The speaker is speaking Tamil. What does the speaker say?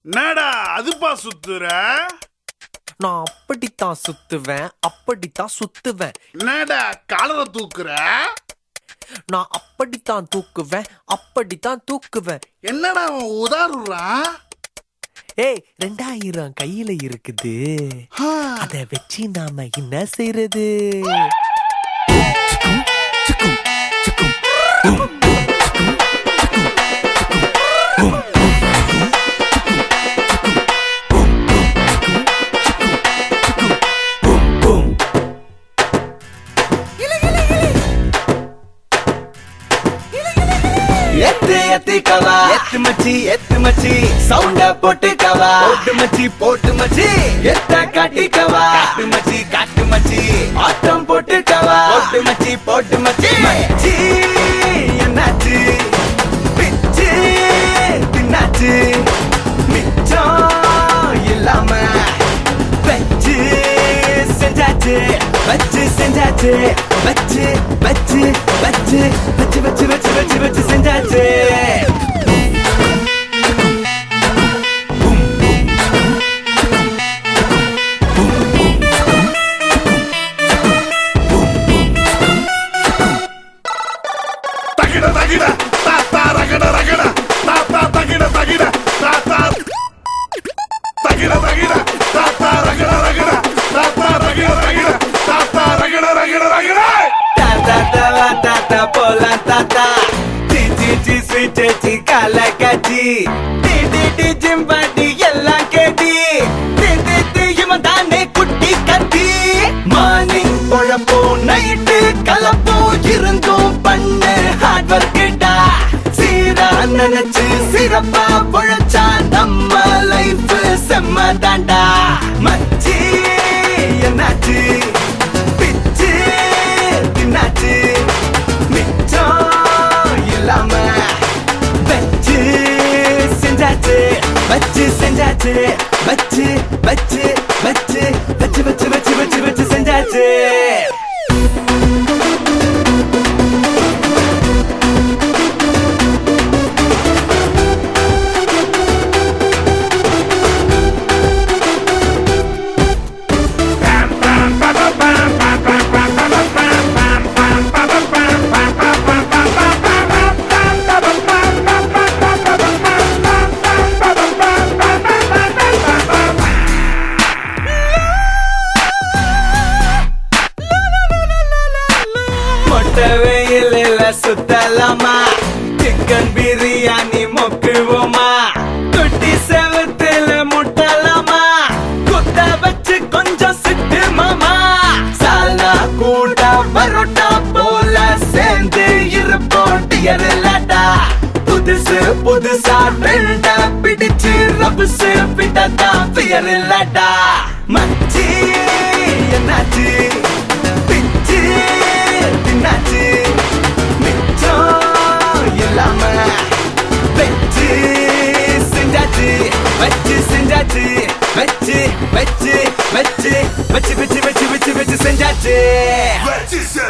என்னடா அதுப்பா சுத்துற நான் அப்படித்தான் சுத்துவேன் அப்படித்தான் சுத்துவேன் என்னடா காலரை தூக்குற நான் அப்படித்தான் தூக்குவேன் அப்படித்தான் தூக்குவேன் என்னடா அவன் உதாருறான் ஏய் ரெண்டாயிரம் கையில இருக்குது அத வச்சு நாம என்ன செய்யறது எத்து எத்து கவா எத்து மச்சி எத்து மச்சி சவுண்ட போட்டு கவா போட்டு மச்சி போட்டு மச்சி எத்த காட்டி கவா காட்டு மச்சி காட்டு மச்சி ஆட்டம் போட்டு கவா போட்டு மச்சி போட்டு மச்சி மச்சி என்னாச்சு பிச்சு தின்னாச்சு மிச்சம் இல்லாம வச்சு செஞ்சாச்சு வச்சு செஞ்சாச்சு வச்சு வச்சு வச்சு வச்சு வச்சு வச்சு வச்சு வச்சு செஞ்சாச்சு தகிட தகிட தாத்தா ரகட ரகட தாத்தா தகிட தகிட தாத்தா தகிட தகிட தாத்தா ரகட ரகட தாத்தா ரகட ரகட தாத்தா ரகட ரகட ரகட தாத்தா தவா தாத்தா போலாம் தாத்தா சி சி சி ஸ்வீட் சி கால காச்சி டி டி டி ஜிம்பாடி எல்லாம் கேட்டி டி டி டி இவன் தானே குட்டி கத்தி மார்னிங் பொழப்போ நைட்டு கலப்போ இருந்தும் பண்ணு ஹார்ட் ஒர்க்கிட்டா சீரா நினைச்சு சிறப்பா பொழைச்சா நம்ம லைஃப் செம்ம தாண்டா மச்சி என்னாச்சு பிச்சு தின்னாச்சு மிச்சம் இல்லாம வச்சு செஞ்சாச்சு வச்சு செஞ்சாச்சு வச்சு வச்சு வச்சு வச்சு வச்சு வச்சு வச்சு வச்சு செஞ்சாச்சு மொட்டை வெயிலில் சுத்தலாமா சிக்கன் பிரியாணி மொக்குவோமா குட்டி செவத்துல முட்டலாமா குத்த வச்சு கொஞ்சம் சிட்டு மாமா சாலா கூட பரோட்டா போல சேர்ந்து இருப்போம் டியர் இல்லாட்டா புதுசு புதுசா ட்ரெண்ட பிடிச்சு ரபுசு பிட்டா பியர் இல்லாட்டா மச்சி என்னாச்சு பிச்சு தின்னாச்சு மிச்சம் இல்லாம வச்சு செஞ்சாச்சு வச்சு செஞ்சாச்சு வச்சு வச்சு வச்சு வச்சு வச்சு வச்சு வச்சு வச்சு செஞ்சாச்சு வச்சு